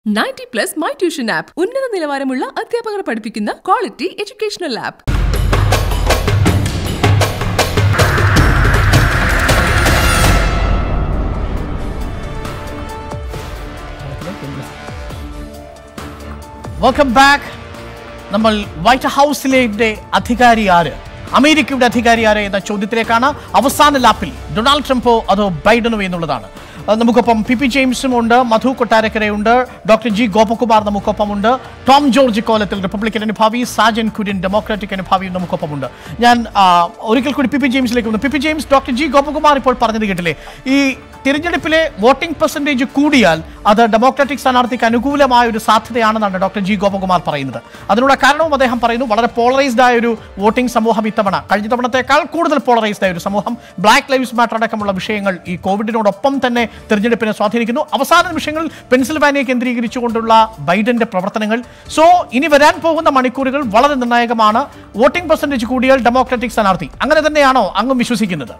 Ninety plus my tuition app ഉന്നത നിലവാരമുള്ള അധ്യാപകർ പഠിപ്പിക്കുന്ന quality educational app welcome back നമ്മൾ വൈറ്റ് ഹൗസിലെ അധികാരി ആര് അമേരിക്കയുടെ അധികാരി ആര് എന്ന ചോദ്യത്തിലേക്കാണ് അവസാന ലാപ്പിൽ ഡൊണാൾഡ് ട്രംപോ അതോ ബൈഡനോ എന്നുള്ളതാണ് അത് നമുക്കൊപ്പം പി പി ജെയിംസും ഉണ്ട് മധു കൊട്ടാരക്കരയുണ്ട് ഡോക്ടർ ജി ഗോപകുമാർ നമുക്കൊപ്പമുണ്ട് ടോം ജോർജ് കോലത്തിൽ റിപ്പബ്ലിക്കൻ അനുഭാവി സാജൻ കുര്യൻ ഡെമോക്രാറ്റിക് അനുഭാവിയും നമുക്കൊപ്പമുണ്ട് ഞാൻ ആ, ഒരിക്കൽ കൂടി പി പി ജെയിംസിലേക്ക് വന്നു P P James doctor G Gopakumar ഇപ്പോൾ പറഞ്ഞത് കേട്ടില്ലേ ഈ തിരഞ്ഞെടുപ്പിലെ വോട്ടിംഗ് പെർസെൻറ്റേജ് കൂടിയാൽ അത് ഡെമോക്രാറ്റിക് സ്ഥാനാർത്ഥിക്ക് അനുകൂലമായ ഒരു സാധ്യതയാണെന്നാണ് ഡോക്ടർ ജി ഗോപകുമാർ പറയുന്നത് അതിനുള്ള കാരണവും അദ്ദേഹം പറയുന്നു വളരെ പോളറൈസ്ഡ് ആയ ഒരു വോട്ടിംഗ് സമൂഹം ഇത്തവണ കഴിഞ്ഞ തവണത്തേക്കാൾ കൂടുതൽ പോളറൈസ്ഡ് ആയ ഒരു സമൂഹം ബ്ലാക്ക് ലൈവ്സ് മാറ്റർ അടക്കമുള്ള വിഷയങ്ങൾ ഈ കോവിഡിനോടൊപ്പം തന്നെ തിരഞ്ഞെടുപ്പിനെ സ്വാധീനിക്കുന്നു അവസാന നിമിഷങ്ങളിൽ പെൻസിൽവാനിയ കേന്ദ്രീകരിച്ചുകൊണ്ടുള്ള ബൈഡന്റെ പ്രവർത്തനങ്ങൾ സോ ഇനി വരാൻ പോകുന്ന മണിക്കൂറുകൾ വളരെ നിർണായകമാണ് വോട്ടിംഗ് പെർസെൻറ്റേജ് കൂടിയാൽ ഡെമോക്രാറ്റിക് സ്ഥാനാർത്ഥി അങ്ങനെ തന്നെയാണോ അങ്ങും വിശ്വസിക്കുന്നത്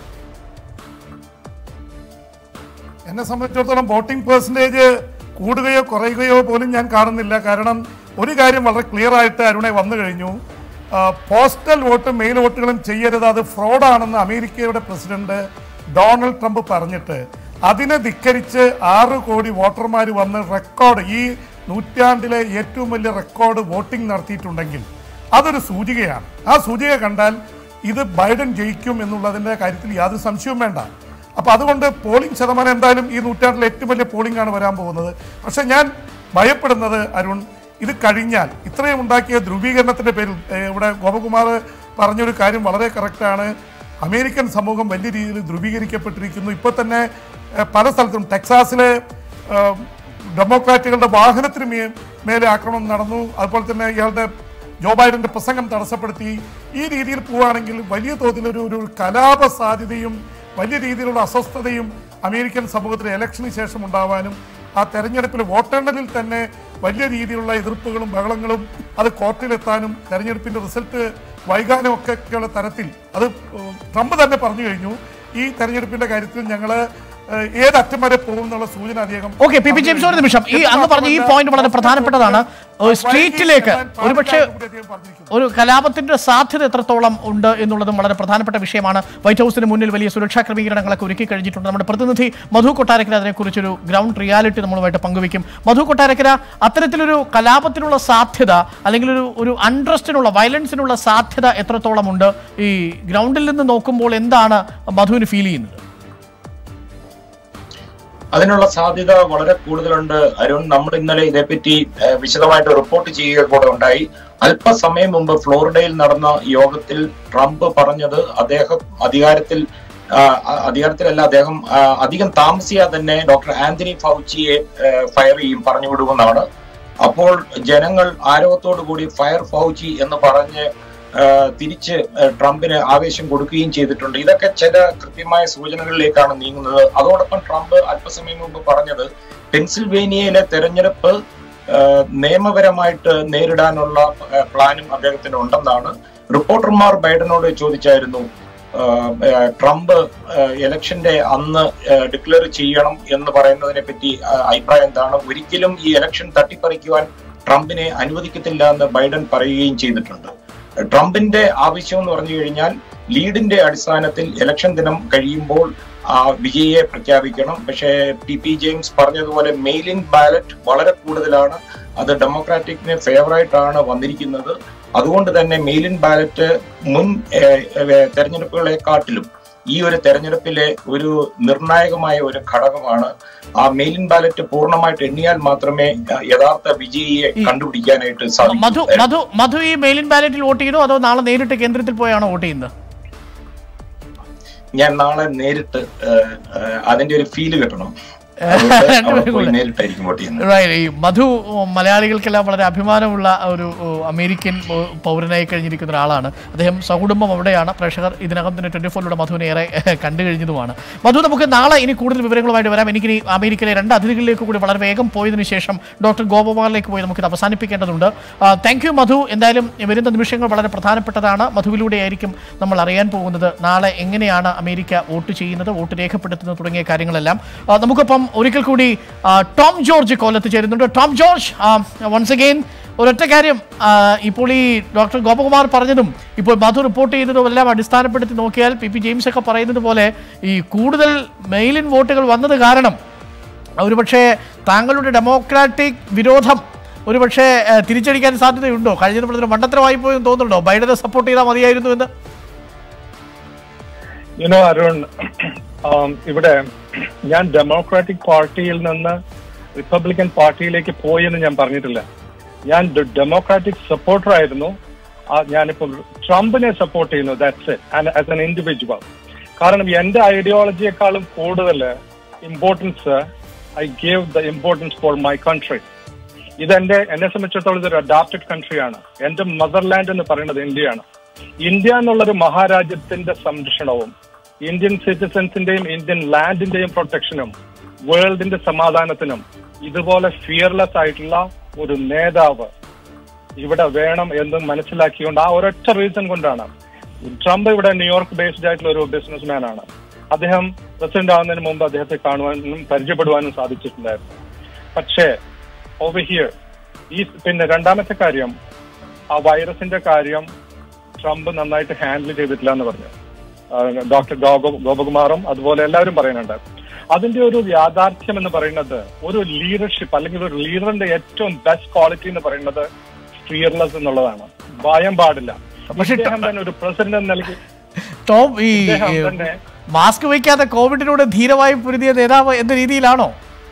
എന്നെ സംബന്ധിച്ചിടത്തോളം വോട്ടിംഗ് പെർസെൻറ്റേജ് കൂടുകയോ കുറയുകയോ പോലും ഞാൻ കാണുന്നില്ല കാരണം ഒരു കാര്യം വളരെ ക്ലിയർ ആയിട്ട് അരുണെ വന്നു കഴിഞ്ഞു ആ, പോസ്റ്റൽ വോട്ടും മെയിൽ വോട്ടുകളും ചെയ്യരുത് അത് ഫ്രോഡാണെന്ന് അമേരിക്കയുടെ പ്രസിഡന്റ് ഡൊണാൾഡ് ട്രംപ് പറഞ്ഞിട്ട് അതിനെ ധിക്കരിച്ച് ആറ് കോടി വോട്ടർമാർ വന്ന് റെക്കോർഡ് ഈ നൂറ്റാണ്ടിലെ ഏറ്റവും വലിയ റെക്കോർഡ് വോട്ടിംഗ് നടത്തിയിട്ടുണ്ടെങ്കിൽ അതൊരു സൂചികയാണ് ആ സൂചിക കണ്ടാൽ ഇത് ബൈഡൻ ജയിക്കും എന്നുള്ളതിൻ്റെ കാര്യത്തിൽ യാതൊരു സംശയവും വേണ്ട അപ്പോൾ അതുകൊണ്ട് പോളിംഗ് ശതമാനം എന്തായാലും ഈ നൂറ്റാണ്ടിലെ ഏറ്റവും വലിയ പോളിംഗ് ആണ് വരാൻ പോകുന്നത് പക്ഷേ ഞാൻ ഭയപ്പെടുന്നത് അരുൺ ഇത് കഴിഞ്ഞാൽ ഇത്രയും ഉണ്ടാക്കിയ ധ്രുവീകരണത്തിൻ്റെ പേരിൽ ഏഹ്, ഇവിടെ ഗോപകുമാർ പറഞ്ഞൊരു കാര്യം വളരെ കറക്റ്റാണ് അമേരിക്കൻ സമൂഹം വലിയ രീതിയിൽ ധ്രുവീകരിക്കപ്പെട്ടിരിക്കുന്നു ഇപ്പോൾ തന്നെ ഏഹ്, പല സ്ഥലത്തും ടെക്സാസിലെ ഏഹ്, ഡെമോക്രാറ്റുകളുടെ വാഹനത്തിന് മേ മേലെ ആക്രമണം നടന്നു അതുപോലെ തന്നെ ഇയാളുടെ ജോ ബൈഡന്റെ പ്രസംഗം തടസ്സപ്പെടുത്തി ഈ രീതിയിൽ പോവുകയാണെങ്കിൽ വലിയ തോതിലൊരു ഒരു കലാപ സാധ്യതയും വലിയ രീതിയിലുള്ള അസ്വസ്ഥതയും അമേരിക്കൻ സമൂഹത്തിൽ ഇലക്ഷന് ശേഷം ഉണ്ടാവാനും ആ തെരഞ്ഞെടുപ്പിൽ വോട്ടെണ്ണലിൽ തന്നെ വലിയ രീതിയിലുള്ള എതിർപ്പുകളും ബഹളങ്ങളും അത് കോർട്ടിലെത്താനും തെരഞ്ഞെടുപ്പിന്റെ റിസൾട്ട് വൈകാനും ഒക്കെയുള്ള തരത്തിൽ അത് ഉം, ട്രംപ് തന്നെ പറഞ്ഞു കഴിഞ്ഞു ഈ തെരഞ്ഞെടുപ്പിന്റെ കാര്യത്തിൽ ഞങ്ങൾ ഏതറ്റം വരെ പോകും എന്നുള്ള സൂചന അധികം ഓക്കെ പി പി ജെയിംസ് ഒരു നിമിഷം ഈ അങ്ങ് പറഞ്ഞ ഈ പോയിന്റ് വളരെ പ്രധാനപ്പെട്ടതാണ് ഒരു സ്ട്രീറ്റിലേക്ക് ഒരുപക്ഷെ ഒരു കലാപത്തിന്റെ സാധ്യത എത്രത്തോളം ഉണ്ട് എന്നുള്ളതും വളരെ പ്രധാനപ്പെട്ട വിഷയമാണ് വൈറ്റ് ഹൗസിന് മുന്നിൽ വലിയ സുരക്ഷാ ക്രമീകരണങ്ങളൊക്കെ ഒരുക്കി കഴിഞ്ഞിട്ടുണ്ട് നമ്മുടെ പ്രതിനിധി മധു കൊട്ടാരക്കര അതിനെക്കുറിച്ചൊരു ഗ്രൗണ്ട് റിയാലിറ്റി നമ്മളുമായിട്ട് പങ്കുവയ്ക്കും മധു കൊട്ടാരക്കര അത്തരത്തിലൊരു കലാപത്തിനുള്ള സാധ്യത അല്ലെങ്കിൽ ഒരു ഒരു അൺട്രസ്റ്റിനുള്ള വയലൻസിനുള്ള സാധ്യത എത്രത്തോളം ഉണ്ട് ഈ ഗ്രൗണ്ടിൽ നിന്ന് നോക്കുമ്പോൾ എന്താണ് മധുവിന് ഫീൽ ചെയ്യുന്നത് അതിനുള്ള സാധ്യത വളരെ കൂടുതലുണ്ട് അരുൺ നമ്മൾ ഇന്നലെ ഇതേപ്പറ്റി ഏഹ്, വിശദമായിട്ട് റിപ്പോർട്ട് ചെയ്യുക കൂടെ ഉണ്ടായി അല്പസമയം മുമ്പ് ഫ്ലോറിഡയിൽ നടന്ന യോഗത്തിൽ ട്രംപ് പറഞ്ഞത് അദ്ദേഹം അധികാരത്തിൽ ആ, അ- അധികാരത്തിലല്ല അദ്ദേഹം ആ, അധികം താമസിയാതെ തന്നെ ഡോക്ടർ ആന്റണി ഫൗച്ചിയെ ഏഹ്, ഫയർ ചെയ്യും പറഞ്ഞു വിടുമെന്നാണ് അപ്പോൾ ജനങ്ങൾ ആരവത്തോടു കൂടി ഫയർ ഫൗച്ചി എന്ന് പറഞ്ഞ് ആ, തിരിച്ച് ആ, ട്രംപിന് ആവേശം കൊടുക്കുകയും ചെയ്തിട്ടുണ്ട് ഇതൊക്കെ ചില കൃത്യമായ സൂചനകളിലേക്കാണ് നീങ്ങുന്നത് അതോടൊപ്പം ട്രംപ് അല്പസമയം മുമ്പ് പറഞ്ഞത് പെൻസിൽവേനിയയിലെ തെരഞ്ഞെടുപ്പ് ആ, നിയമപരമായിട്ട് നേരിടാനുള്ള ആ, പ്ലാനും അദ്ദേഹത്തിന് ഉണ്ടെന്നാണ് റിപ്പോർട്ടർമാർ ബൈഡനോട് ചോദിച്ചായിരുന്നു ആ, ആ, ട്രംപ് ആ, ഇലക്ഷന്റെ അന്ന് ഡിക്ലെയർ ചെയ്യണം എന്ന് പറയുന്നതിനെ പറ്റി ആ, അഭിപ്രായം എന്താണ് ഒരിക്കലും ഈ ഇലക്ഷൻ തട്ടിപ്പറിക്കുവാൻ ട്രംപിനെ അനുവദിക്കത്തില്ല എന്ന് ബൈഡൻ പറയുകയും ചെയ്തിട്ടുണ്ട് ട്രംപിന്റെ ആവശ്യം എന്ന് പറഞ്ഞു കഴിഞ്ഞാൽ ലീഡിന്റെ അടിസ്ഥാനത്തിൽ ഇലക്ഷൻ ദിനം കഴിയുമ്പോൾ ആ വിജയിയെ പ്രഖ്യാപിക്കണം പക്ഷേ പി പി ജെയിംസ് പറഞ്ഞതുപോലെ മെയിൽ ഇൻ ബാലറ്റ് വളരെ കൂടുതലാണ് അത് ഡെമോക്രാറ്റിക്കിന് ഫേവറായിട്ടാണ് വന്നിരിക്കുന്നത് അതുകൊണ്ട് തന്നെ മെയിൽ ഇൻ ബാലറ്റ് മുൻ ഏഹ്, ഏഹ്, തെരഞ്ഞെടുപ്പുകളെക്കാട്ടിലും ഈ ഒരു തെരഞ്ഞെടുപ്പിലെ ഒരു നിർണായകമായ ഒരു ഘടകമാണ് ആ മെയിൽ ഇൻ ബാലറ്റ് പൂർണ്ണമായിട്ട് എണ്ണിയാൽ മാത്രമേ ആ, യഥാർത്ഥ വിജയിയെ കണ്ടുപിടിക്കാനായിട്ട് മധു സാധിക്കൂ മധു മധു ഈ മെയിലിൻ ബാലറ്റിൽ വോട്ട് ചെയ്തോ അതോ നാളെ നേരിട്ട് കേന്ദ്രത്തിൽ പോയാണോ വോട്ട് ചെയ്യുന്നത് ഞാൻ നാളെ നേരിട്ട് ഏഹ്, ഏഹ്, അതിന്റെ ഒരു ഫീല് കിട്ടണം അതുകൊണ്ട് അവിടെ പോയി നേരിട്ടായിരിക്കും വോട്ട് ചെയ്യുന്നത് Right. ഈ മധു ഉം, മലയാളികൾക്കെല്ലാം വളരെ അഭിമാനമുള്ള ഒരു ഉം, അമേരിക്കൻ പൗ- പൗരനായി കഴിഞ്ഞിരിക്കുന്ന ഒരാളാണ് അദ്ദേഹം സകുടുംബം അവിടെയാണ് പ്രേക്ഷകർ ഇതിനകം തന്നെ ട്വന്റി ഫോറിലൂടെ മധുവിനെ ഏറെ കണ്ടു കഴിഞ്ഞതുമാണ് മധു നമുക്ക് നാളെ ഇനി കൂടുതൽ വിവരങ്ങളുമായിട്ട് വരാം എനിക്കിനി അമേരിക്കയിലെ രണ്ട് അതിഥികളിലേക്ക് കൂടി വളരെ വേഗം പോയതിനു ശേഷം ഡോക്ടർ ഗോപകുമാറിലേക്ക് പോയി നമുക്കിത് അവസാനിപ്പിക്കേണ്ടതുണ്ട് താങ്ക് യു മധു എന്തായാലും വരുന്ന നിമിഷങ്ങൾ വളരെ പ്രധാനപ്പെട്ടതാണ് മധുവിലൂടെയായിരിക്കും നമ്മൾ അറിയാൻ പോകുന്നത് നാളെ എങ്ങനെയാണ് അമേരിക്ക വോട്ട് ചെയ്യുന്നത് വോട്ട് രേഖപ്പെടുത്തുന്നത് തുടങ്ങിയ കാര്യങ്ങളെല്ലാം ആ, നമുക്കൊപ്പം ഒരിക്കൽ കൂടി ആ, ടോം ജോർജ് കൊല്ലത്ത് ചേരുന്നുണ്ട് ടോം ജോർജ് വൺസ് അഗെയിൻ ഒരൊറ്റ കാര്യം ആ, ഇപ്പോൾ ഈ ഡോക്ടർ ഗോപകുമാർ പറഞ്ഞതും ഇപ്പോൾ മധു റിപ്പോർട്ട് ചെയ്തതും എല്ലാം അടിസ്ഥാനപ്പെടുത്തി നോക്കിയാൽ പി പി ജെയിംസ് ഒക്കെ പറയുന്നത് പോലെ ഈ കൂടുതൽ മെയിലിൻ വോട്ടുകൾ വന്നത് കാരണം ഒരുപക്ഷെ താങ്കളുടെ ഡെമോക്രാറ്റിക് വിരോധം ഒരുപക്ഷെ ആ, തിരിച്ചടിക്കാൻ സാധ്യതയുണ്ടോ കഴിഞ്ഞ തവണ മണ്ടത്തരമായി പോയെന്ന് തോന്നുന്നുണ്ടോ ബൈഡനെ സപ്പോർട്ട് ചെയ്താൽ മതിയായിരുന്നു എന്ന് യുനോ അരുൺ um, ഇവിടെ ഞാൻ ഡെമോക്രാറ്റിക് പാർട്ടിയിൽ നിന്ന് റിപ്പബ്ലിക്കൻ പാർട്ടിയിലേക്ക് പോയി എന്ന് ഞാൻ പറഞ്ഞിട്ടില്ല ഞാൻ ഡെമോക്രാറ്റിക് സപ്പോർട്ടർ ആയിരുന്നു ആ, ഞാനിപ്പോൾ ട്രംപിനെ സപ്പോർട്ട് ചെയ്യുന്നു that's it as an individual കാരണം എന്റെ ഐഡിയോളജിയെക്കാളും കൂടുതൽ importance I gave the importance for my country ഇതെന്റെ എന്നെ സംബന്ധിച്ചിടത്തോളം ഇതൊരു അഡാപ്റ്റഡ് കൺട്രിയാണ് എന്റെ മദർലാൻഡ് എന്ന് പറയുന്നത് ഇന്ത്യയാണ് ഇന്ത്യ എന്നുള്ളൊരു മഹാരാജ്യത്തിന്റെ സംരക്ഷണവും ഇന്ത്യൻ സിറ്റിസൺസിന്റെയും ഇന്ത്യൻ ലാൻഡിന്റെയും പ്രൊട്ടക്ഷനും വേൾഡിന്റെ സമാധാനത്തിനും ഇതുപോലെ ഫിയർലെസ് ആയിട്ടുള്ള ഒരു നേതാവ് ഇവിടെ വേണം എന്ന് മനസ്സിലാക്കിക്കൊണ്ട് ആ ഒരൊറ്റ റീസൺ കൊണ്ടാണ് ട്രംപ് ഇവിടെ ന്യൂയോർക്ക് ബേസ്ഡ് ആയിട്ടുള്ള ഒരു ബിസിനസ്മാൻ ആണ് അദ്ദേഹം പ്രസിഡന്റ് ആവുന്നതിന് മുമ്പ് അദ്ദേഹത്തെ കാണുവാനും പരിചയപ്പെടുവാനും സാധിച്ചിട്ടുണ്ടായിരുന്നു പക്ഷേ ഓവർ ഹിയർ ഈ പിന്നെ രണ്ടാമത്തെ കാര്യം ആ വൈറസിന്റെ കാര്യം ട്രംപ് നന്നായിട്ട് ഹാൻഡിൽ ചെയ്തിട്ടില്ല എന്ന് പറഞ്ഞു ഡോക്ടർ ഗോപ ഗോപകുമാറും അതുപോലെ എല്ലാവരും പറയുന്നുണ്ട് അതിന്റെ ഒരു യാഥാർത്ഥ്യം എന്ന് പറയുന്നത് ഒരു ലീഡർഷിപ്പ് അല്ലെങ്കിൽ ഒരു ലീഡറിന്റെ ഏറ്റവും ബെസ്റ്റ് ക്വാളിറ്റി എന്ന് പറയുന്നത് ഫിയർലെസ് എന്നുള്ളതാണ് ഭയം പാടില്ല പക്ഷേ ഇദ്ദേഹം തന്നെ ഒരു പ്രസിഡന്റ് എന്ന നിലയ്ക്ക് ടോം ഈ ഇദ്ദേഹം തന്നെ- മാസ്ക് വയ്ക്കാതെ കോവിഡിനോട് ധീരമായി പൊരുതിയ നേതാവ് എന്ന രീതിയിലാണോ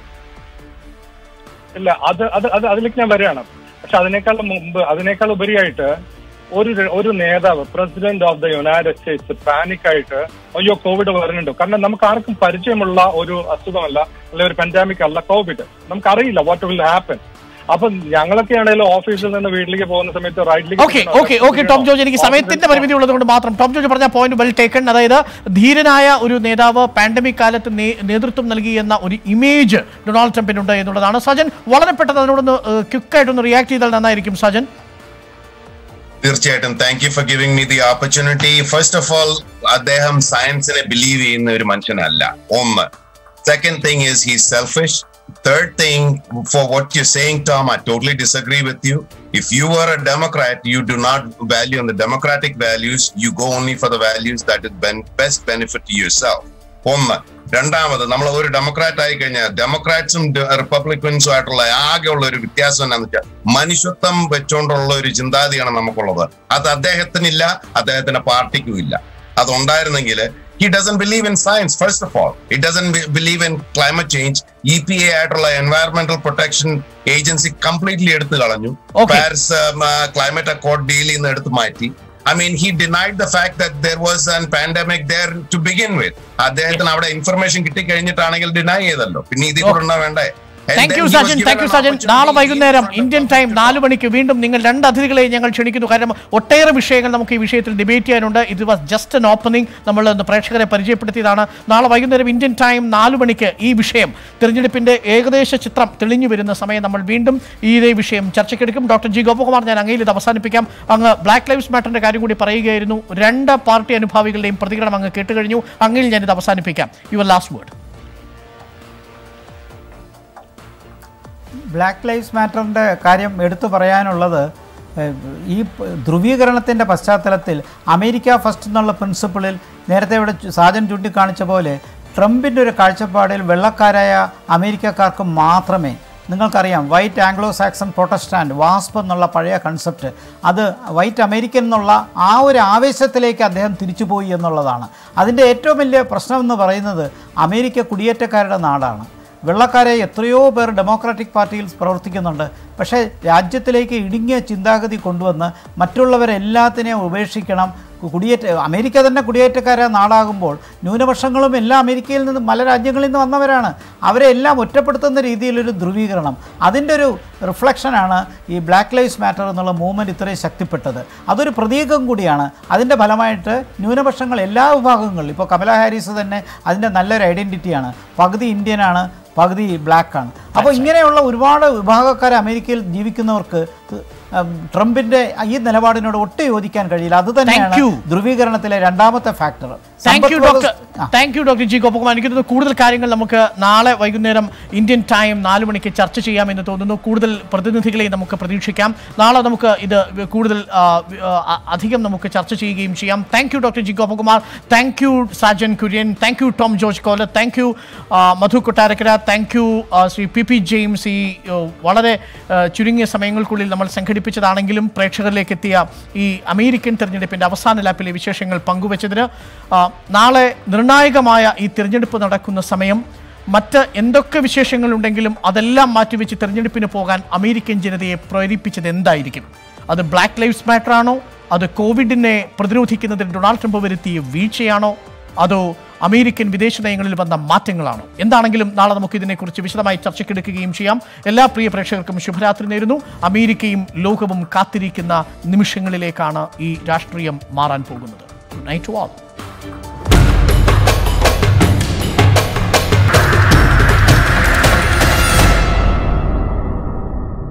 ഇല്ല അത് അത് അത് അതിലേക്ക് ഞാൻ വരികയാണ് പക്ഷെ അതിനേക്കാൾ മുമ്പ് അതിനേക്കാൾ ഉപരിയായിട്ട് ഒരു ഒരു നേതാവ് president of the United States panic ആയിട്ട് അയ്യോ കോവിഡ് വരുന്നുണ്ട് കാരണം നമുക്ക് ആർക്കും പരിചയമുള്ള ഒരു അസുഖമല്ല അല്ലെങ്കിൽ ഒരു പെൻഡാമിക് അല്ല കോവിഡ് നമുക്കറിയില്ല വാട്ട് വിൽ ഹാപ്പൻ അപ്പൊ ഞങ്ങളൊക്കെ ആണെങ്കിലും ഓഫീസിൽ നിന്ന് വീട്ടിലേക്ക് പോകുന്ന സമയത്ത് okay okay okay Tom George എനിക്ക് സമയത്തിന്റെ പരിമിതി ഉള്ളതുകൊണ്ട് മാത്രം ടോം ജോർജ് പറഞ്ഞ പോയിന്റ് വെൽ ടേക്കൺ അതായത് ധീരനായ ഒരു നേതാവ് പാൻഡമിക് കാലത്ത് നേ- നേതൃത്വം നൽകി എന്ന ഒരു ഇമേജ് ഡൊണാൾഡ് ട്രംപിനുണ്ട് എന്നുള്ളതാണ് സജൻ വളരെ പെട്ടെന്ന് അതിനോടൊന്ന് ക്വിക്കായിട്ടൊന്ന് റിയാക്ട് ചെയ്താൽ നന്നായിരിക്കും സജൻ തീർച്ചയായിട്ടും thank you for giving me the opportunity first of all അദ്ദേഹം സയൻസിനെ ബിലീവ് ചെയ്യുന്ന ഒരു മനുഷ്യനല്ല ഒന്ന് second thing is he selfish third thing for what you saying Tom I totally disagree with you if you are a Democrat you do not value on the Democratic values you go only for the values that is best benefit yourself ഒന്ന് രണ്ടാമത് നമ്മൾ ഒരു democrat ആയി കഴിഞ്ഞാൽ ഡെമോക്രാറ്റ്സും റിപ്പബ്ലിക്കൻസും ആയിട്ടുള്ള ആകെയുള്ള ഒരു വ്യത്യാസം എന്താണെന്ന് വെച്ചാൽ മനുഷ്യത്വം വെച്ചുകൊണ്ടുള്ള ഒരു ചിന്താഗതിയാണ് നമുക്കുള്ളത് അത് അദ്ദേഹത്തിനില്ല അദ്ദേഹത്തിന്റെ പാർട്ടിക്കും ഇല്ല അതുണ്ടായിരുന്നെങ്കിൽ he doesn't believe in science first of all it doesn't believe in climate change E P A ആയിട്ടുള്ള എൻവയറമെന്റൽ പ്രൊട്ടക്ഷൻ ഏജൻസി കംപ്ലീറ്റ്ലി എടുത്തു കളഞ്ഞു Okay. പാരിസ് ക്ലൈമറ്റ് അക്കോർഡ് ഡീലിൽ നിന്ന് എടുത്ത് മാറ്റി I mean, he denied the fact that there was an pandemic there to begin with. അദ്ദേഹത്തിന് അവിടെ information കിട്ടി കഴിഞ്ഞിട്ടാണെങ്കിൽ ഡിനൈ ചെയ്തല്ലോ പിന്നെ ഇതിൽ കൂടെ ഉണ്ടോ വേണ്ടേ And thank then you he was Sajan given thank you an Sajan opportunity നാളെ in വൈകുന്നേരം front of Indian the time people. നാല് മണിക്ക് വീണ്ടും നിങ്ങൾ രണ്ട് അതിഥികളെ ഞങ്ങൾ ക്ഷണിക്കുന്നു കാരണം ഒട്ടേറെ വിഷയങ്ങൾ നമുക്ക് ഈ വിഷയത്തിൽ ഡിബേറ്റ് ചെയ്യാനുണ്ട് ഇത് വാസ് ജസ്റ്റ് എൻ ഓപ്പണിംഗ് നമ്മൾ ഒന്ന് പ്രേക്ഷകരെ പരിചയപ്പെടുത്തിയതാണ് നാളെ വൈകുന്നേരം ഇന്ത്യൻ ടൈം നാല് മണിക്ക് ഈ വിഷയം തിരഞ്ഞെടുപ്പിന്റെ ഏകദേശ ചിത്രം തെളിഞ്ഞു വരുന്ന സമയം നമ്മൾ വീണ്ടും ഈ ഇതേ വിഷയം ചർച്ചയ്ക്കെടുക്കും ഡോക്ടർ ജി ഗോപകുമാർ ഞാൻ അങ്ങയിൽ ഇത് അവസാനിപ്പിക്കാം അങ്ങ് ബ്ലാക്ക് ലൈവ്സ് മാറ്ററിന്റെ കാര്യം കൂടി പറയുകയായിരുന്നു രണ്ട് പാർട്ടി അനുഭാവികളുടെയും പ്രതികരണം അങ്ങ് കേട്ടുകഴിഞ്ഞു അങ്ങയിൽ ഞാൻ ഇത് അവസാനിപ്പിക്കാം your last word black lives മാറ്ററിൻ്റെ കാര്യം എടുത്തു പറയാനുള്ളത് ഏഹ്, ഈ പ- ധ്രുവീകരണത്തിൻ്റെ പശ്ചാത്തലത്തിൽ അമേരിക്ക ഫസ്റ്റ് എന്നുള്ള പ്രിൻസിപ്പിളിൽ നേരത്തെ ഇവിടെ ചു- സാജൻ ചൂണ്ടിക്കാണിച്ച പോലെ ട്രംപിൻ്റെ ഒരു കാഴ്ചപ്പാടിൽ വെള്ളക്കാരായ അമേരിക്കക്കാർക്ക് മാത്രമേ നിങ്ങൾക്കറിയാം വൈറ്റ് ആംഗ്ലോ സാക്സൺ പ്രൊട്ടസ്റ്റാൻറ്റ് വാസ്പ് എന്നുള്ള പഴയ കൺസെപ്റ്റ് അത് വൈറ്റ് അമേരിക്കൻ എന്നുള്ള ആ ഒരു ആവേശത്തിലേക്ക് അദ്ദേഹം തിരിച്ചുപോയി എന്നുള്ളതാണ് അതിൻ്റെ ഏറ്റവും വലിയ പ്രശ്നം എന്ന് പറയുന്നത് അമേരിക്ക കുടിയേറ്റക്കാരുടെ നാടാണ് വെള്ളക്കാരെ എത്രയോ പേർ ഡെമോക്രാറ്റിക് പാർട്ടിയിൽ പ്രവർത്തിക്കുന്നുണ്ട് പക്ഷേ രാജ്യത്തിലേക്ക് ഇടുങ്ങിയ ചിന്താഗതി കൊണ്ടുവന്ന് മറ്റുള്ളവരെല്ലാത്തിനെയും ഉപേക്ഷിക്കണം കുടിയേറ്റ അമേരിക്ക തന്നെ കുടിയേറ്റക്കാരെ നാടാകുമ്പോൾ ന്യൂനപക്ഷങ്ങളും എല്ലാം അമേരിക്കയിൽ നിന്ന് പല രാജ്യങ്ങളിൽ നിന്ന് വന്നവരാണ് അവരെ എല്ലാം ഒറ്റപ്പെടുത്തുന്ന രീതിയിലൊരു ധ്രുവീകരണം അതിൻ്റെ ഒരു റിഫ്ലക്ഷനാണ് ഈ ബ്ലാക്ക് ലൈവ്സ് മാറ്റർ എന്നുള്ള മൂവ്മെൻറ്റ് ഇത്രയും ശക്തിപ്പെട്ടത് അതൊരു പ്രതീകം കൂടിയാണ് അതിൻ്റെ ഫലമായിട്ട് ന്യൂനപക്ഷങ്ങൾ എല്ലാ വിഭാഗങ്ങളിലും ഇപ്പോൾ കമല ഹാരിസ് തന്നെ അതിൻ്റെ നല്ലൊരു ഐഡൻറ്റിറ്റിയാണ് പകുതി ഇന്ത്യനാണ് പകുതി ബ്ലാക്കാണ് അപ്പോൾ ഇങ്ങനെയുള്ള ഒരുപാട് വിഭാഗക്കാർ അമേരിക്കയിൽ ജീവിക്കുന്നവർക്ക് ഉം, ട്രംപിന്റെ ഈ നിലപാടിനോട് ഒട്ടും യോജിക്കാൻ കഴിയില്ല അത് തന്നെയാണ് you. ധ്രുവീകരണത്തിലെ രണ്ടാമത്തെ factor thank you doctor thank you doctor G Gopakumar എനിക്ക് തോന്നുന്നു കൂടുതൽ കാര്യങ്ങൾ നമുക്ക് നാളെ വൈകുന്നേരം ഇന്ത്യൻ ടൈം നാല് മണിക്ക് ചർച്ച ചെയ്യാമെന്ന് തോന്നുന്നു കൂടുതൽ പ്രതിനിധികളെ നമുക്ക് പ്രതീക്ഷിക്കാം നാളെ നമുക്ക് ഇത് കൂടുതൽ ആ, ആ, അധികം നമുക്ക് ചർച്ച ചെയ്യുകയും ചെയ്യാം thank you doctor G Gopakumar thank you Sajan Kurian thank you Tom George Kolar thank you Madhu Kottarakkara thank you Shri P P James ഈ ആ, വളരെ ആ, ചുരുങ്ങിയ സമയങ്ങൾക്കുള്ളിൽ നമ്മൾ സംഘടിപ്പിച്ചതാണെങ്കിലും പ്രേക്ഷകരിലേക്ക് എത്തിയ ഈ അമേരിക്കൻ തെരഞ്ഞെടുപ്പിന്റെ അവസാന ലാപ്പിലെ വിശേഷങ്ങൾ പങ്കുവച്ചതിന് ആ, നാളെ നിർണായകമായ ഈ തിരഞ്ഞെടുപ്പ് നടക്കുന്ന സമയം മറ്റ് എന്തൊക്കെ വിശേഷങ്ങളുണ്ടെങ്കിലും അതെല്ലാം മാറ്റിവെച്ച് തിരഞ്ഞെടുപ്പിന് പോകാൻ അമേരിക്കൻ ജനതയെ പ്രേരിപ്പിച്ചത് എന്തായിരിക്കും അത് ബ്ലാക്ക് ലൈഫ്സ് മാറ്റർ ആണോ അത് കോവിഡിനെ പ്രതിരോധിക്കുന്നതിൽ ഡൊണാൾഡ് ട്രംപ് വരുത്തിയ വീഴ്ചയാണോ അതോ അമേരിക്കൻ വിദേശ നയങ്ങളിൽ വന്ന മാറ്റങ്ങളാണോ എന്താണെങ്കിലും നാളെ നമുക്ക് ഇതിനെക്കുറിച്ച് വിശദമായി ചർച്ചയ്ക്കെടുക്കുകയും ചെയ്യാം എല്ലാ പ്രിയ പ്രേക്ഷകർക്കും ശുഭരാത്രി നേരുന്നു അമേരിക്കയും ലോകവും കാത്തിരിക്കുന്ന നിമിഷങ്ങളിലേക്കാണ് ഈ രാഷ്ട്രീയം മാറാൻ പോകുന്നത് good night to all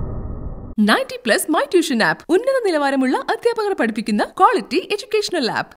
ninety plus my tuition app ഉന്നത നിലവാരമുള്ള അധ്യാപകർ പഠിപ്പിക്കുന്ന ക്വാളിറ്റി എഡ്യൂക്കേഷണൽ ആപ്പ്